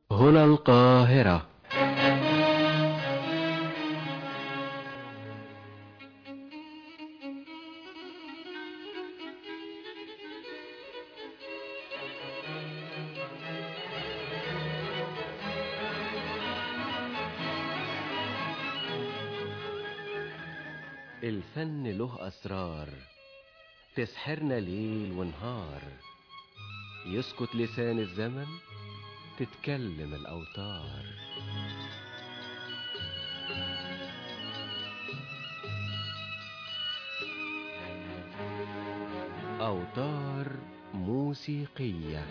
هنا القاهرة الفن له أسرار تسحرنا ليل ونهار يسكت لسان الزمن تتكلم الأوتار أوتار موسيقية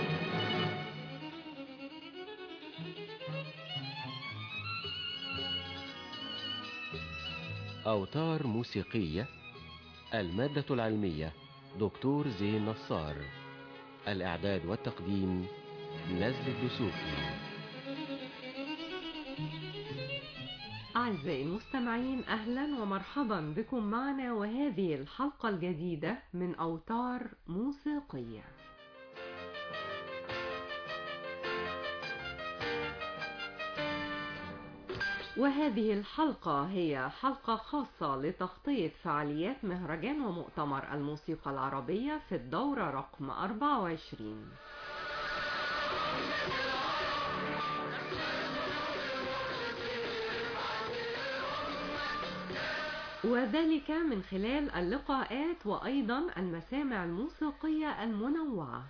أوتار موسيقية المادة العلمية دكتور زين نصار الإعداد والتقديم نزل الدسوقي أعزائي المستمعين أهلا ومرحبا بكم معنا وهذه الحلقة الجديدة من أوتار موسيقية وهذه الحلقة هي حلقة خاصة لتغطية فعاليات مهرجان ومؤتمر الموسيقى العربية في الدورة رقم 24 وذلك من خلال اللقاءات وأيضا المسامع الموسيقية المنوعة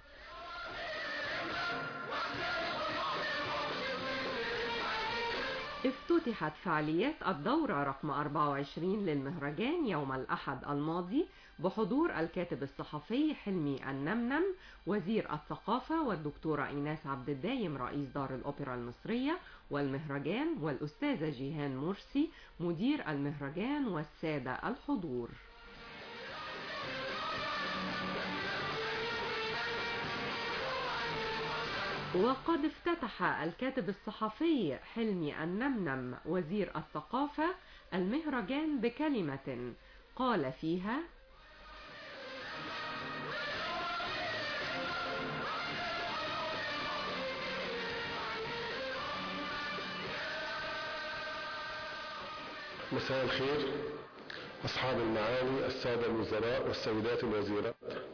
افتتحت فعاليات الدورة رقم 24 للمهرجان يوم الأحد الماضي بحضور الكاتب الصحفي حلمي النمنم وزير الثقافة والدكتورة إيناس عبد الدايم رئيس دار الأوبرا المصرية والمهرجان والأستاذة جيهان مرسي مدير المهرجان والسادة الحضور وقد افتتح الكاتب الصحفي حلمي النمنم وزير الثقافة المهرجان بكلمة قال فيها مساء الخير أصحاب المعالي السادة الوزراء والسيدات الوزيرات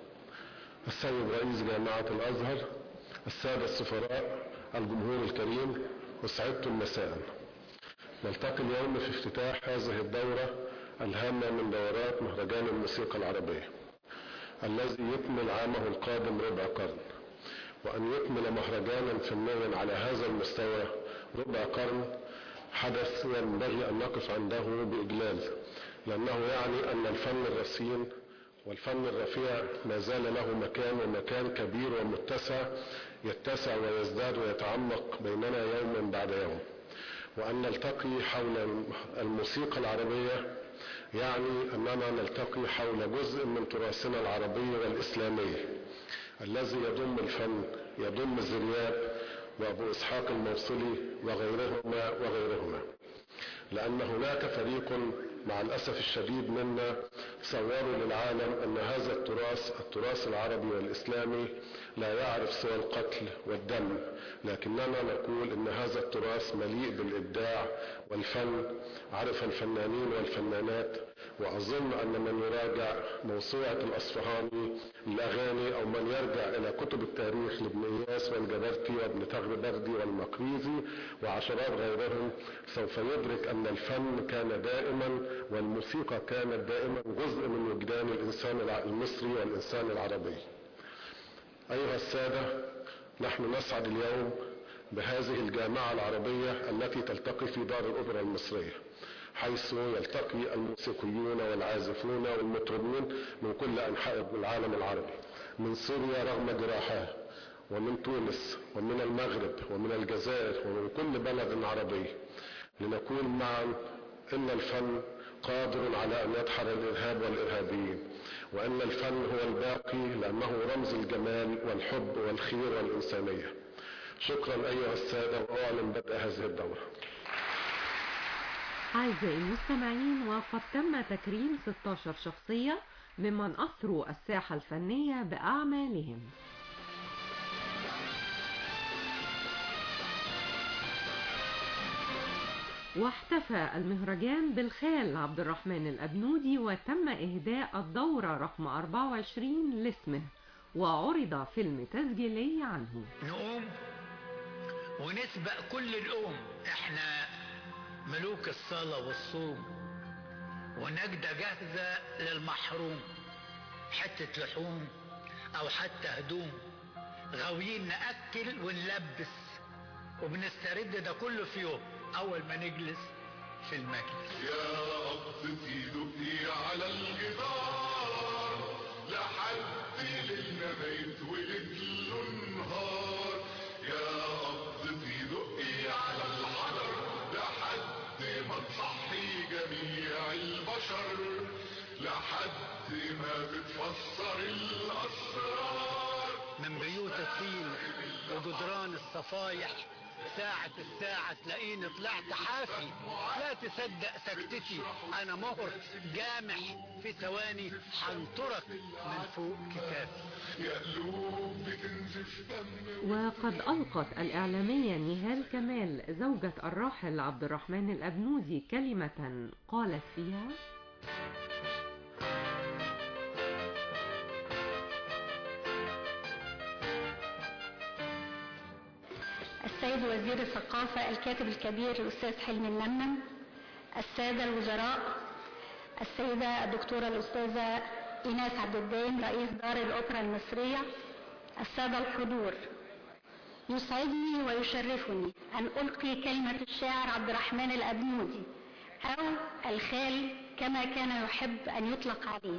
السيد رئيس جامعة الأزهر السادة السفراء الجمهور الكريم وسعدتم مساء نلتقي اليوم في افتتاح هذه الدورة الهامة من دورات مهرجان الموسيقى العربية الذي يكمل عامه القادم ربع قرن وأن يكمل مهرجانا فنيا على هذا المستوى ربع قرن حدث ينبغي أن نقف عنده بإجلال لأنه يعني أن الفن الرصين والفن الرفيع ما زال له مكان ومكان كبير ومتسع يتسع ويزداد ويتعمق بيننا يوما بعد يوم وأن نلتقي حول الموسيقى العربية يعني أننا نلتقي حول جزء من تراثنا العربي والإسلامي الذي يضم الفن يضم الزرياب وأبو إسحاق الموصلي وغيرهما وغيرهما لأن هناك فريق مع الأسف الشديد منا صوروا للعالم أن هذا التراث التراث العربي والإسلامي لا يعرف سوى القتل والدم لكننا نقول أن هذا التراث مليء بالإبداع والفن عرف الفنانين والفنانات وأظن أن من يراجع موسوعة الأصفهاني الأغاني أو من يرجع إلى كتب التاريخ لابن إياس والجبرتي وابن تغربردي والمقريزي وعشرات غيرهم سوف يدرك أن الفن كان دائما والموسيقى كانت دائما جزء من وجدان الإنسان المصري والإنسان العربي أيها السادة نحن نسعد اليوم بهذه الجامعة العربية التي تلتقي في دار الأوبرا المصرية حيث يلتقي الموسيقيون والعازفون والمطربون من كل أنحاء العالم العربي من سوريا رغم جراحها ومن تونس ومن المغرب ومن الجزائر ومن كل بلد عربي لنقول معا إن الفن قادر على أن يدحر الإرهاب والإرهابيين وأن الفن هو الباقي لأنه رمز الجمال والحب والخير والإنسانية شكرا أيها السادة وأعلن بدء هذه الدورة أعزائي المستمعين وقد تم تكريم 16 شخصية ممن أثروا الساحة الفنية بأعمالهم واحتفى المهرجان بالخال عبد الرحمن الأبنودي وتم إهداء الدورة رقم 24 لاسمه وعرض فيلم تسجيلي عنه نقوم ونسبق كل الأم احنا ملوك الصلاة والصوم ونجدة جاهزة للمحروم حتة لحوم أو حتى هدوم غاويين نأكل ونلبس وبنسترد ده كله في يوم أول ما نجلس في المجلس يا قبضتي دقي على الجدار لحد ليلنا ما يتولد له النهار يا قبضتي دقي على الحجر لحد ما تصحي جميع البشر لحد ما بتفسر الأسرار من بيوت الطين وجدران الصفايح ساعة الساعة تلاقيني طلعت حافي لا تصدق سكتتي انا مهر جامح في ثواني حنطرك من فوق كتافي يا قلوب بتنزف دم وقد ألقت الإعلامية نهال كمال زوجة الراحل عبد الرحمن الأبنودي كلمة قالت فيها السيد وزير الثقافة الكاتب الكبير الأستاذ حلمي النمنم السادة الوزراء السيدة الدكتورة الأستاذة إيناس عبد الدايم رئيس دار الأوبرا المصرية السادة الحضور يسعدني ويشرفني أن ألقي كلمة الشاعر عبد الرحمن الأبنودي أو الخال كما كان يحب أن يطلق عليه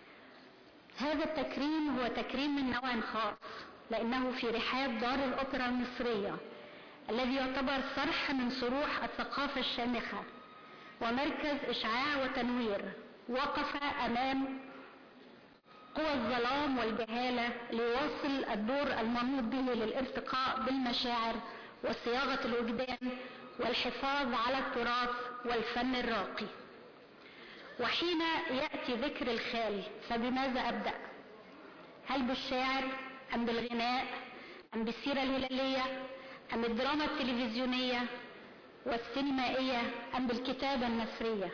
هذا التكريم هو تكريم من نوع خاص لأنه في رحاب دار الأوبرا المصرية الذي يعتبر صرح من صروح الثقافة الشامخة ومركز إشعاع وتنوير وقف أمام قوى الظلام والجهالة ليواصل الدور المنوط به للارتقاء بالمشاعر وصياغة الوجدان والحفاظ على التراث والفن الراقي وحين يأتي ذكر الخال فبماذا أبدأ هل بالشاعر أم بالغناء أم بالسيرة الهلالية أم الدراما التلفزيونية والسينمائية أم بالكتابة النثرية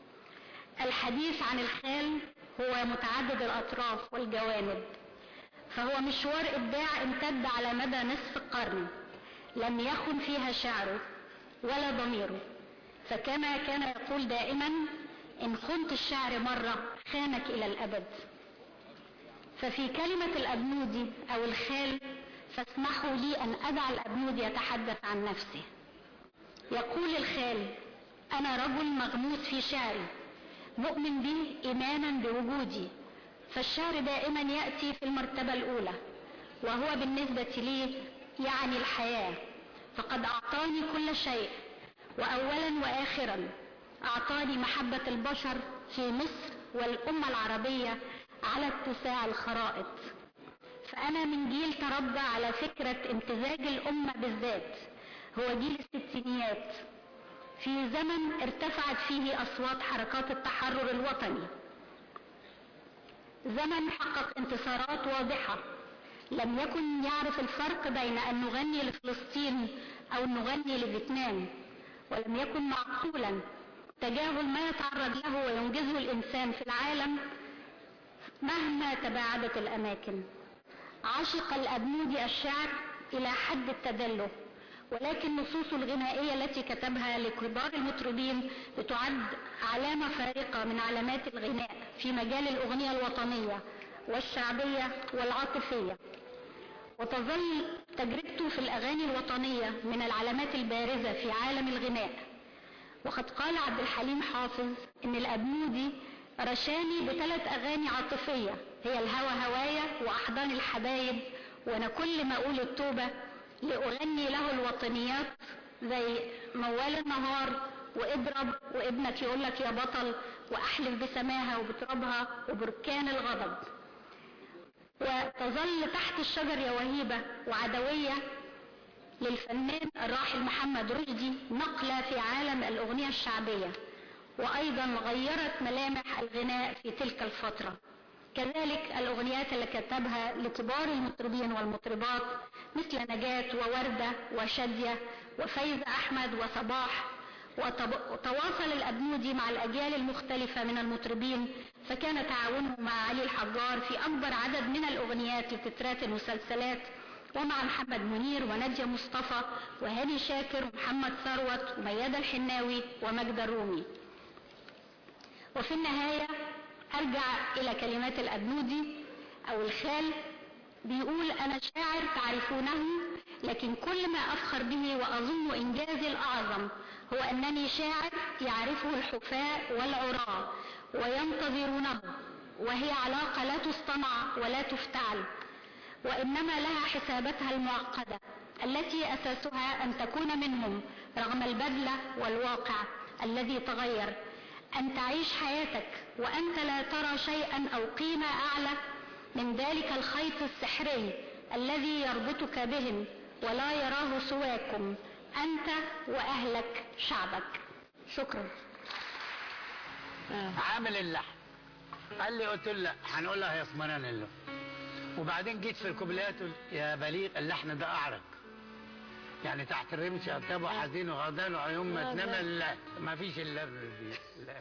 الحديث عن الخال هو متعدد الأطراف والجوانب فهو مشوار إبداع امتد على مدى نصف قرن لم يخن فيها شعره ولا ضميره فكما كان يقول دائما إن خنت الشعر مرة خانك إلى الأبد ففي كلمة الأبنودي أو الخال فاسمحوا لي أن أدع الأبنودي يتحدث عن نفسه يقول الخال أنا رجل مغموس في شعري مؤمن به إيمانا بوجودي فالشعر دائما يأتي في المرتبة الأولى وهو بالنسبة لي يعني الحياة فقد أعطاني كل شيء وأولا وآخرا أعطاني محبة البشر في مصر والأمة العربية على اتساع الخرائط فأنا من جيل تربى على فكرة امتزاج الأمة بالذات هو جيل الستينيات في زمن ارتفعت فيه أصوات حركات التحرر الوطني زمن حقق انتصارات واضحة لم يكن يعرف الفرق بين أن نغني لفلسطين أو نغني لفيتنام ولم يكن معقولا تجاهل ما يتعرض له وينجزه الإنسان في العالم مهما تباعدت الأماكن عشق الأبنودي الشعر إلى حد التدله ولكن نصوصه الغنائية التي كتبها لكبار المطربين بتعد علامة فارقة من علامات الغناء في مجال الأغنية الوطنية والشعبية والعاطفية وتظل تجربته في الأغاني الوطنية من العلامات البارزة في عالم الغناء وقد قال عبد الحليم حافظ إن الأبنودي رشاني بثلاث أغاني عاطفية هي الهوى هوايا وأحضان الحبايب وأنا كل ما أقول التوبة لأغني له الوطنيات زي موال النهار واضرب وابنك يقول لك يا بطل واحلف بسماها وبترابها وبركان الغضب وتظل تحت الشجر يا وهيبة وعدوية للفنان الراحل محمد رشدي نقلة في عالم الأغنية الشعبية وأيضا غيرت ملامح الغناء في تلك الفترة كذلك الأغنيات اللي كتبها لكبار المطربين والمطربات مثل نجاة ووردة وشادية وفايزة أحمد وصباح وتب- وتواصل الأبنودي مع الأجيال المختلفة من المطربين فكان تعاونه مع علي الحجار في أكبر عدد من الأغنيات لتترات المسلسلات ومع محمد منير ونادية مصطفى وهاني شاكر ومحمد ثروت وميادة الحناوي ومجد الرومي وفي النهاية أرجع إلى كلمات الأبنودي أو الخال بيقول أنا شاعر تعرفونه لكن كل ما أفخر به وأظن إنجازي الأعظم هو أنني شاعر يعرفه الحفاة والعراة وينتظرونه وهي علاقة لا تصطنع ولا تفتعل وإنما لها حساباتها المعقدة التي أساسها أن تكون منهم رغم البذلة والواقع الذي تغير أن تعيش حياتك وأنت لا ترى شيئا أو قيمة أعلى من ذلك الخيط السحري الذي يربطك بهم ولا يراه سواكم أنت وأهلك شعبك شكرا عامل اللحن قال لي قلت له لا هنقولها يا اسمران اللي وبعدين جيت في الكوبليات قلت يا بليغ اللحن ده اعرج يعني تحت الرمش ارتاب وحزين وغضان وعيون ما تنام لا ما فيش الا دي لا.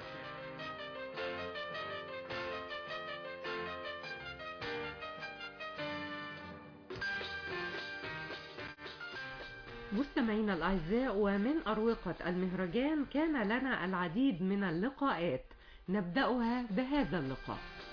مستمعينا الأعزاء ومن أروقة المهرجان كان لنا العديد من اللقاءات نبدأها بهذا اللقاء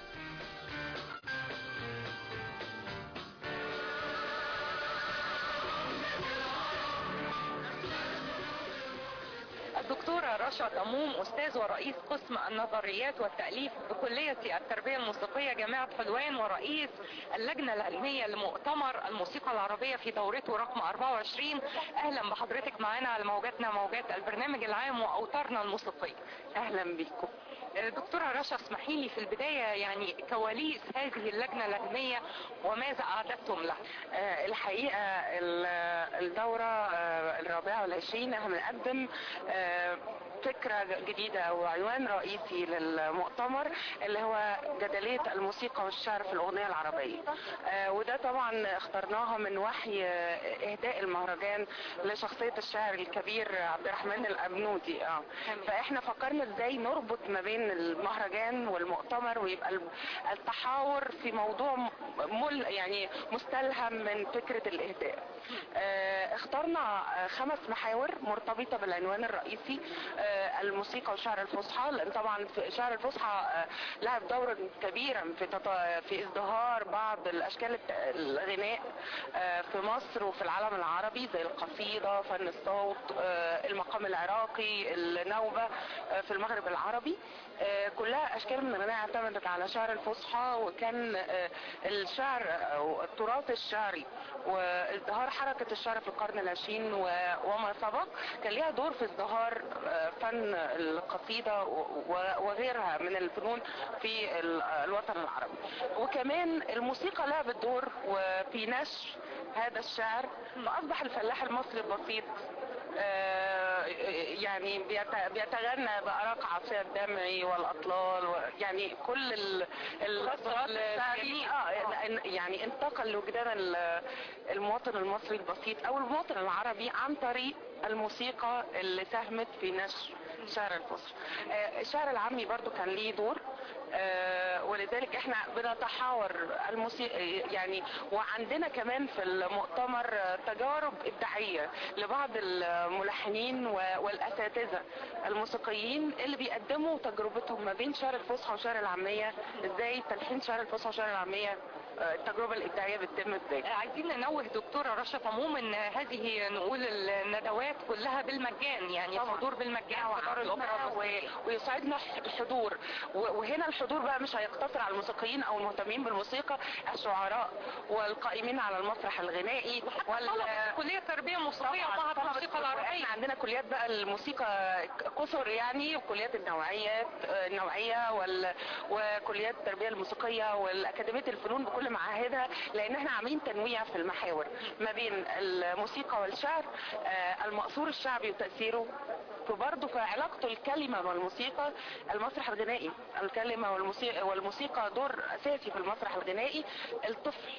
الدكتورة رشا تموم أستاذ ورئيس قسم النظريات والتأليف بكلية التربية الموسيقية جامعة حلوان ورئيس اللجنة العلمية لمؤتمر الموسيقى العربية في دورته رقم 24 أهلا بحضرتك معنا على موجاتنا موجات البرنامج العام وأوتارنا الموسيقية أهلا بكم دكتورة رشا اسمحي لي في البداية يعني كواليس هذه اللجنة العلمية وماذا أعددتم لها آه، الحقيقة ال- الدورة آه، الرابعة والعشرين احنا بنقدم آه، فكرة جديدة أو عنوان رئيسي للمؤتمر اللي هو جدلية الموسيقى والشعر في الأغنية العربية آه، وده طبعا اخترناها من وحي آه، إهداء المهرجان لشخصية الشاعر الكبير عبد الرحمن الأبنودي اه فاحنا فكرنا ازاي نربط ما بين المهرجان والمؤتمر ويبقى الم- التحاور في موضوع م- مل يعني مستلهم من فكرة الإهداء آه، اخترنا آه، خمس محاور مرتبطة بالعنوان الرئيسي آه، الموسيقى وشعر الفصحى لان طبعا في شعر الفصحى آه، لعب دورا كبيرا في تط- في ازدهار بعض الاشكال الت- الغناء آه، في مصر وفي العالم العربي زي القصيدة فن الصوت آه، المقام العراقي النوبة آه، في المغرب العربي آه، كلها اشكال من الغناء اعتمدت على شعر الفصحى وكان آه، الشعر او التراث الشعري وازدهار حركة الشعر في القرن العشرين و- وما سبق كان ليها دور في ازدهار آه، فن القصيدة و- و- وغيرها من الفنون في ال- الوطن العربي وكمان الموسيقى لعبت دور وفي نشر هذا الشعر فأصبح الفلاح المصري البسيط آه، يعني بيت- بيتغنى بأراق عصير الدمعي والأطلال و- يعني كل ال- الخطوات الشعري اه يعني انتقل لوجدان ال- المواطن المصري البسيط او المواطن العربي عن طريق الموسيقى اللي ساهمت في نشر شعر الفصحى آه، الشعر العامي برضو كان ليه دور آه، ولذلك احنا بنتحاور الموسيقى يعني وعندنا كمان في المؤتمر آه، تجارب ابداعيه لبعض الملحنين و- والاساتذه الموسيقيين اللي بيقدموا تجربتهم ما بين شعر الفصحى وشعر العاميه ازاي تلحين شعر الفصحى وشعر العاميه آه، التجربه الابداعيه بتتم ازاي عايزين ننوه دكتورة رشا طموم ان هذه نقول الندوات كلها بالمجان يعني طبعاً. الحضور بالمجان في دار الاوبرا و- ويسعدنا الحضور و- وهنا الحضور بقى مش هيقتصر على الموسيقيين او المهتمين بالموسيقى الشعراء والقائمين على المسرح الغنائي وال كلية تربية موسيقية طبعاً، وبعض طبعاً. الموسيقى العربية احنا عندنا كليات بقى الموسيقى كثر يعني وكليات النوعيات آه، النوعيه وال... وكليات التربيه الموسيقيه والاكاديميه الفنون بكل معاهدها لان احنا عاملين تنويع في المحاور ما بين الموسيقى والشعر آه، المقصور الشعبي وتاثيره وبرضه في علاقته الكلمه والموسيقى المسرح الغنائي الكلمه والموسيقى والموسيقى دور اساسي في المسرح الغنائي الطفل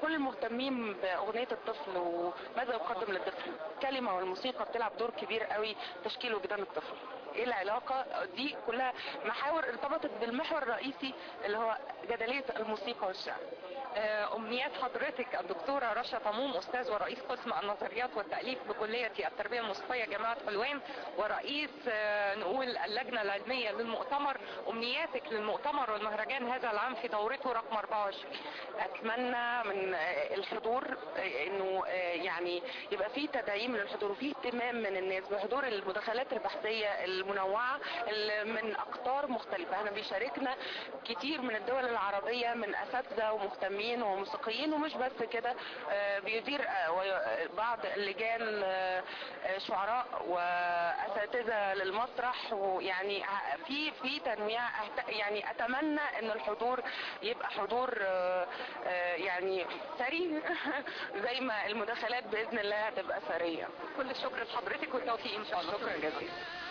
كل المهتمين باغنيه الطفل وماذا يقدم للطفل الكلمه والموسيقى بتلعب دور كبير قوي في تشكيل وجدان الطفل ايه العلاقه دي كلها محاور ارتبطت بالمحور الرئيسي اللي هو جدليه الموسيقى والشعر آه، أمنيات حضرتك الدكتورة رشا طموم أستاذ ورئيس قسم النظريات والتأليف بكلية التربية الموسيقية جامعة حلوان ورئيس آه، نقول اللجنة العلمية للمؤتمر أمنياتك للمؤتمر والمهرجان هذا العام في دورته رقم 24 اتمنى من آه، الحضور آه، انه آه، يعني يبقى في تدعيم للحضور وفي اهتمام من الناس بحضور المداخلات البحثيه المنوعه اللي من اقطار مختلفه احنا بيشاركنا كتير من الدول العربيه من اساتذه ومهتمين وموسيقيين ومش بس كده آه، بيدير آه، وي- بعض اللجان آه، آه، شعراء واساتذه للمسرح ويعني ع- في في تنويع أهت- يعني اتمنى ان الحضور يبقى حضور آه، آه، يعني ثري زي ما المداخلات باذن الله هتبقى ثريه كل الشكر لحضرتك والتوفيق إن شاء الله شكرا جزيلا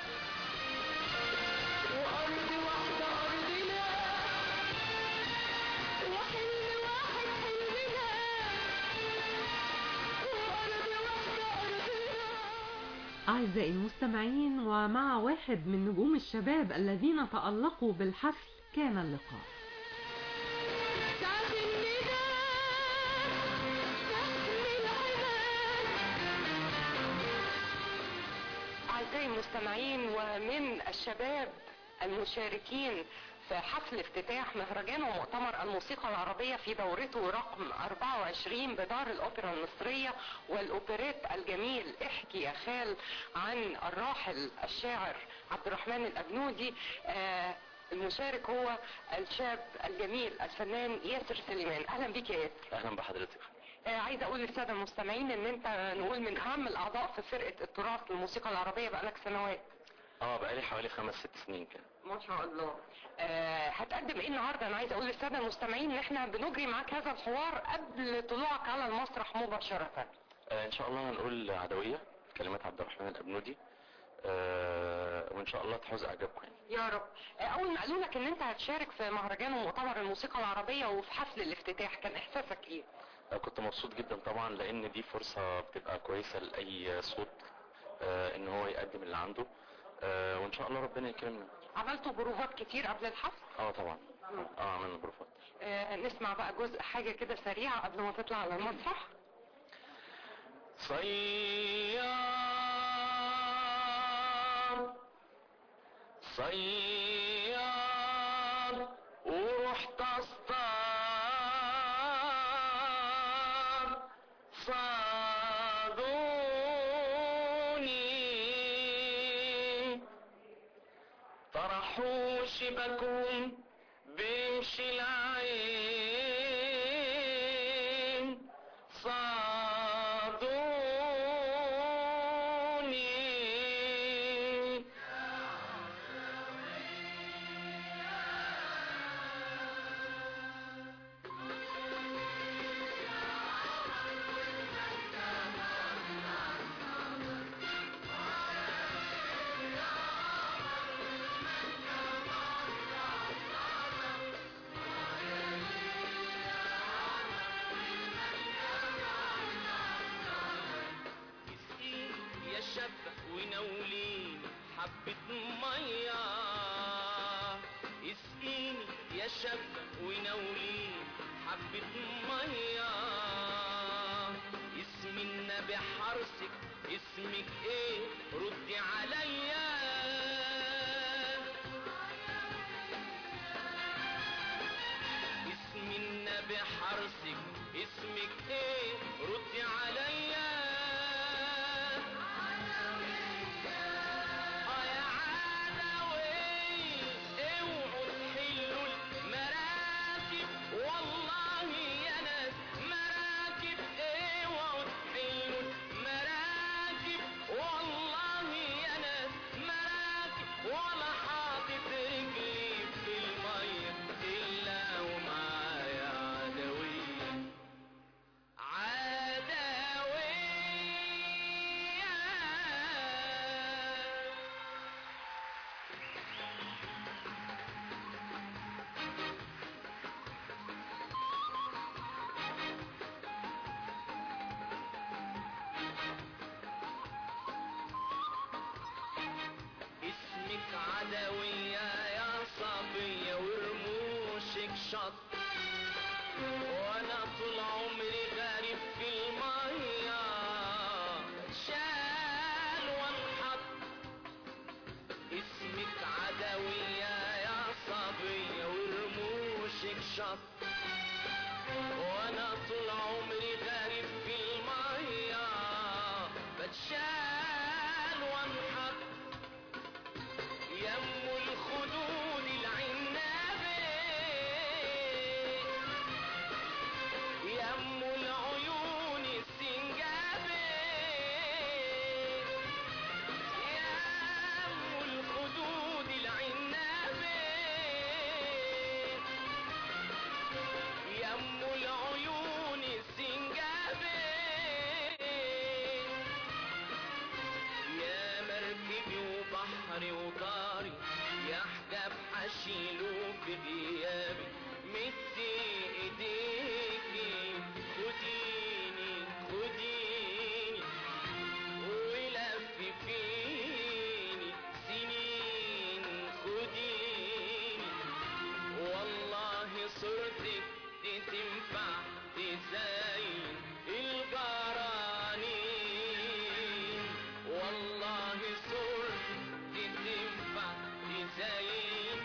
أعزائي المستمعين ومع واحد من نجوم الشباب الذين تألقوا بالحفل كان اللقاء أعزائي المستمعين ومن الشباب المشاركين في حفل افتتاح مهرجان ومؤتمر الموسيقى العربية في دورته رقم 24 بدار الأوبرا المصرية والأوبريت الجميل احكي يا خال عن الراحل الشاعر عبد الرحمن الأبنودي آه المشارك هو الشاب الجميل الفنان ياسر سليمان أهلا بك يا ياسر اهلا بحضرتك آه، عايزه اقول للساده المستمعين ان انت نقول من اهم الاعضاء في فرقه التراث للموسيقى العربيه بقالك سنوات اه بقالي حوالي خمس ست سنين كده ما شاء الله آه هتقدم ايه النهارده انا عايزه اقول للساده المستمعين ان احنا بنجري معاك هذا الحوار قبل طلوعك على المسرح مباشره آه ان شاء الله هنقول عدوية كلمات عبد الرحمن الابنودي آه وان شاء الله تحوز اعجابكم يعني. يا رب آه اول ما قالوا لك ان انت هتشارك في مهرجان ومؤتمر الموسيقى العربيه وفي حفل الافتتاح كان احساسك ايه آه كنت مبسوط جدا طبعا لان دي فرصة بتبقى كويسة لاي صوت آه ان هو يقدم اللي عنده آه وان شاء الله ربنا يكرمنا عملتوا بروفات كتير قبل الحفل اه طبعا اه عملنا بروفات آه نسمع بقى جزء حاجه كده سريعه قبل ما تطلع على المسرح صياد صياد ورحت اصطاد صادوني طرحوا شبكهم بيمشي العين صادوني اسقين يا شاب ونولين حبة مية اسقيني يا شاب ونولين حبة مية اسم النبي حرسك اسمك ايه ردي عليا اسم النبي حرسك اسمك ايه ردي عليا اه يا عدوية اوعوا تحلوا المراكب والله يا ناس مراكب اوعوا تحلوا المراكب والله يا ناس اسمك عدوية يا صبية ورموشك شط وانا طول عمري غارب في المية شال وانحط اسمك عدوية يا صبية ورموشك شط وانا طول عمري غارب في المية بتشال وانحط يم الخدود العنابي يم العيون السنجابي يم الخدود العنابي يم العيون السنجابي يا مركبي وبحري وداري يا حجاب حشيله في غيابي مدي ايديكي خديني خديني ولففيني سنين خديني والله صورتك دي تنفع تزين الجرانين والله صورتك دي تنفع تزين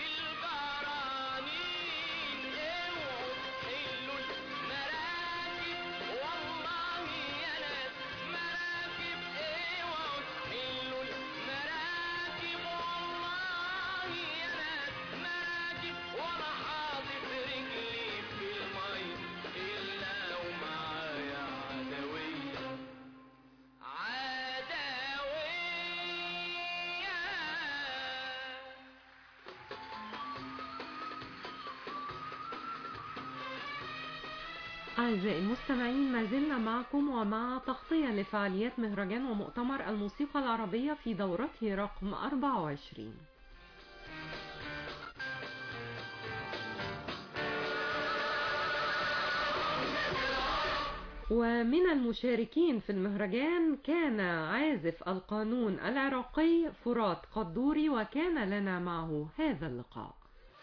الجرانين اوعوا تحلوا المراكب والله يا ناس مراكب اوعوا تحلوا المراكب والله يا ناس مراكب وانا حاطط رجلي في المي الا ومعايا عدوية عدوية أعزائي المستمعين ما زلنا معكم ومع تغطية لفعاليات مهرجان ومؤتمر الموسيقى العربية في دورته رقم 24 ومن المشاركين في المهرجان كان عازف القانون العراقي فرات قدوري وكان لنا معه هذا اللقاء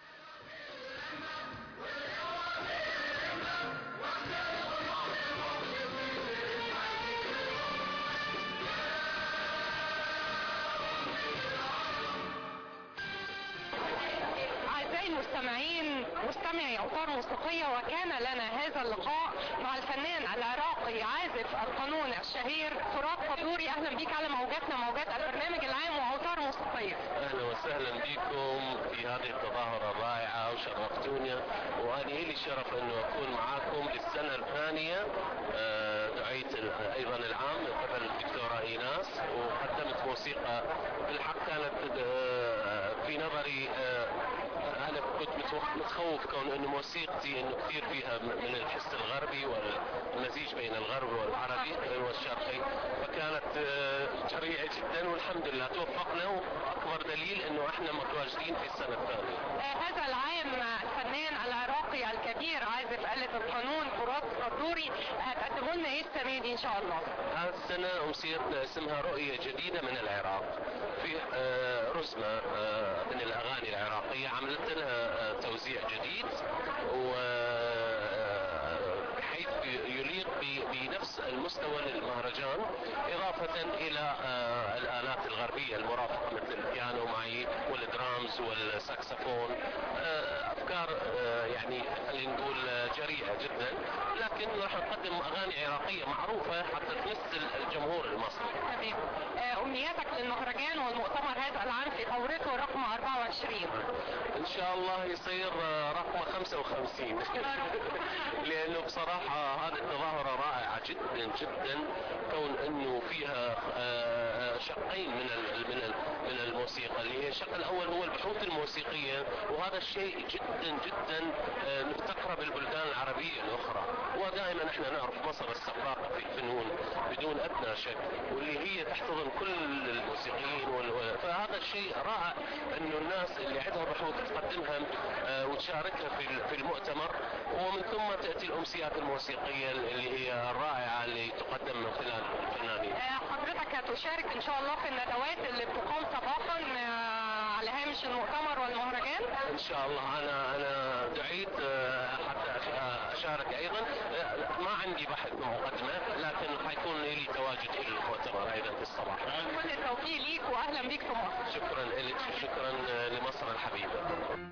أعزائي المستمعين مستمعي أوتار موسيقية وكان لنا هذا اللقاء مع الفنان العراقي عازف القانون الشهير فرات قدوري أهلا بيك على موجاتنا موجات البرنامج العام وأوتار موسيقية اهلا وسهلا بكم في هذه التظاهره الرائعه وشرفتونا وانا لي شرف انه اكون معاكم للسنه الثانيه آه، دعيت ال- ايضا العام من قبل الدكتوره ايناس وقدمت موسيقى بالحق كانت آه، في نظري آه، انا كنت متوخ- متخوف كون انه موسيقتي انه كثير فيها م- من الحس الغربي والمزيج بين الغرب والعربي والشرقي فكانت آه، جريئه جدا والحمد لله توفقنا واكبر دليل انه احنا متواجدين في السنه الثانيه آه، هذا العام الفنان العراقي الكبير عازف آلة القانون فرات قدوري هتقدموا لنا ايه السنة دي إن شاء الله؟ هذه السنة أمسيتنا اسمها رؤية جديدة من العراق في آه، رسمة آه، من الأغاني العراقية عملت لها آه، توزيع جديد و آه، بحيث يليق ب- بنفس المستوى للمهرجان إضافة إلى آه، الآلات الغربية المرافقة مثل البيانو معي والدرامز والساكسفون آه، أفكار آه، يعني خلينا نقول آه، جريئة جدا لكن راح نقدم أغاني عراقية معروفة حتى تمثل الجمهور المصري تمام آه، أمنياتك للمهرجان والمؤتمر هذا العام في دورته رقم 24 ان شاء الله يصير آه، رقم 55 لانه بصراحه هذه التظاهره رائعه جدا جدا كون انه فيها آه، شقين من ال- من ال- من الموسيقى اللي هي الشق الاول هو البحوث الموسيقيه وهذا الشيء جدا جدا آه، نفتقره بالبلدان العربيه الاخرى ودائما احنا نعرف مصر السباقه في الفنون بدون ادنى شك واللي هي تحتضن كل الموسيقيين وال- وال- فهذا الشيء رائع انه الناس اللي عندها بحوث تقدمها آه، وتشاركها في ال- في المؤتمر ومن ثم تاتي الامسيات الموسيقيه اللي هي الرائعه اللي تقدم من خلال الفنانين. آه، حضرتك هتشارك ان شاء الله في الندوات اللي بتقام صباحا آه، على هامش المؤتمر والمهرجان ان شاء الله انا انا دعيت آه، حتى أش- اشارك ايضا آه، ما عندي بحث مقدمه لكن حيكون لي تواجد في المؤتمر ايضا في الصباح كل التوفيق ليك واهلا بيك في مصر شكرا لك شكرا آه، لمصر الحبيبه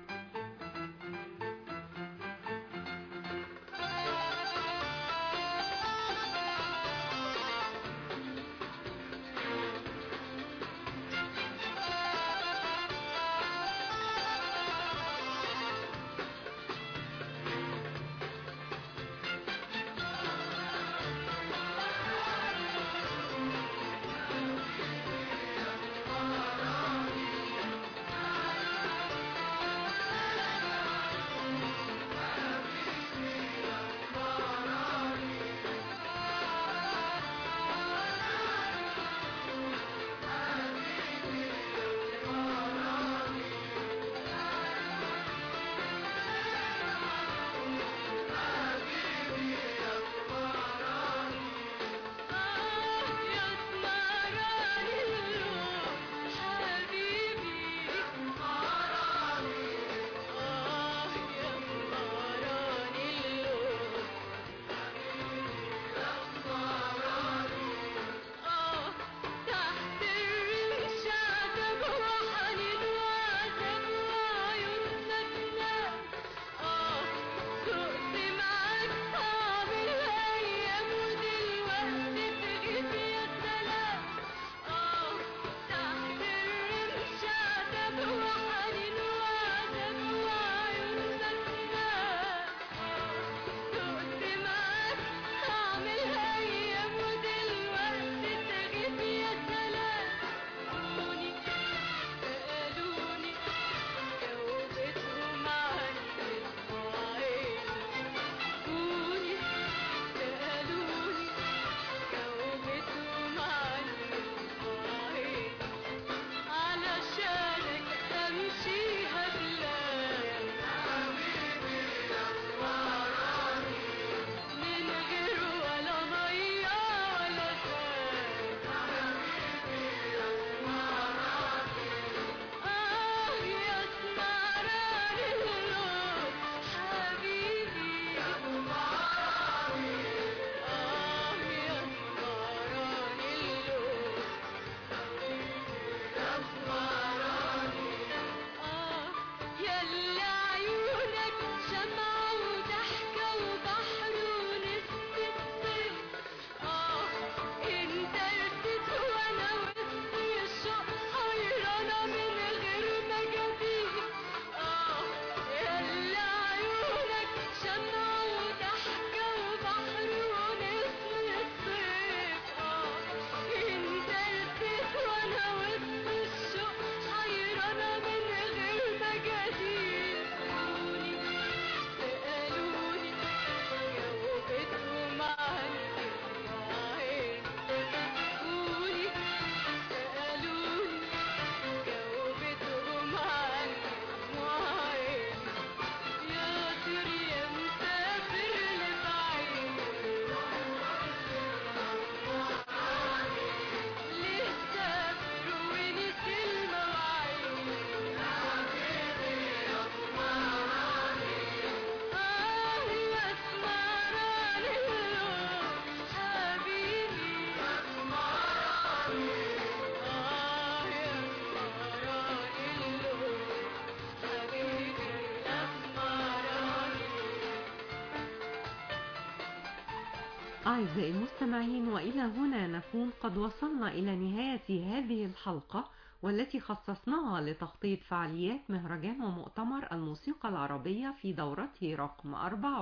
أعزائي المستمعين وإلى هنا نكون قد وصلنا إلى نهاية هذه الحلقة والتي خصصناها لتغطية فعاليات مهرجان ومؤتمر الموسيقى العربية في دورته رقم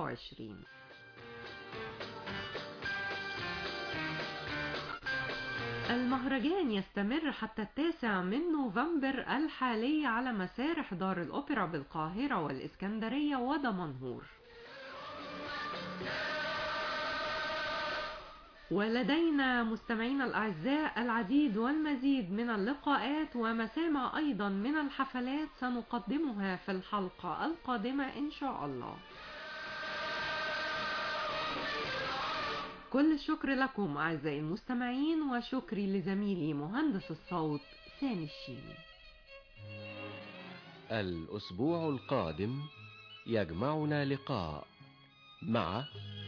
24 المهرجان يستمر حتى التاسع من نوفمبر الحالي على مسارح دار الأوبرا بالقاهرة والإسكندرية ودمنهور ولدينا مستمعينا الأعزاء العديد والمزيد من اللقاءات ومسامع أيضا من الحفلات سنقدمها في الحلقة القادمة إن شاء الله كل الشكر لكم أعزائي المستمعين وشكري لزميلي مهندس الصوت سامي الشيني الأسبوع القادم يجمعنا لقاء مع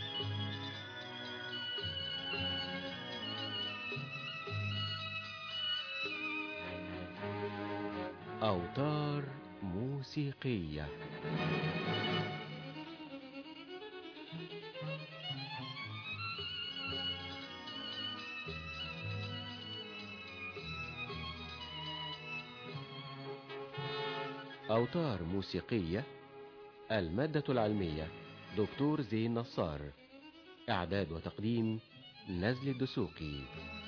أوتار موسيقية أوتار موسيقية المادة العلمية دكتور زين نصار إعداد وتقديم نزل الدسوقي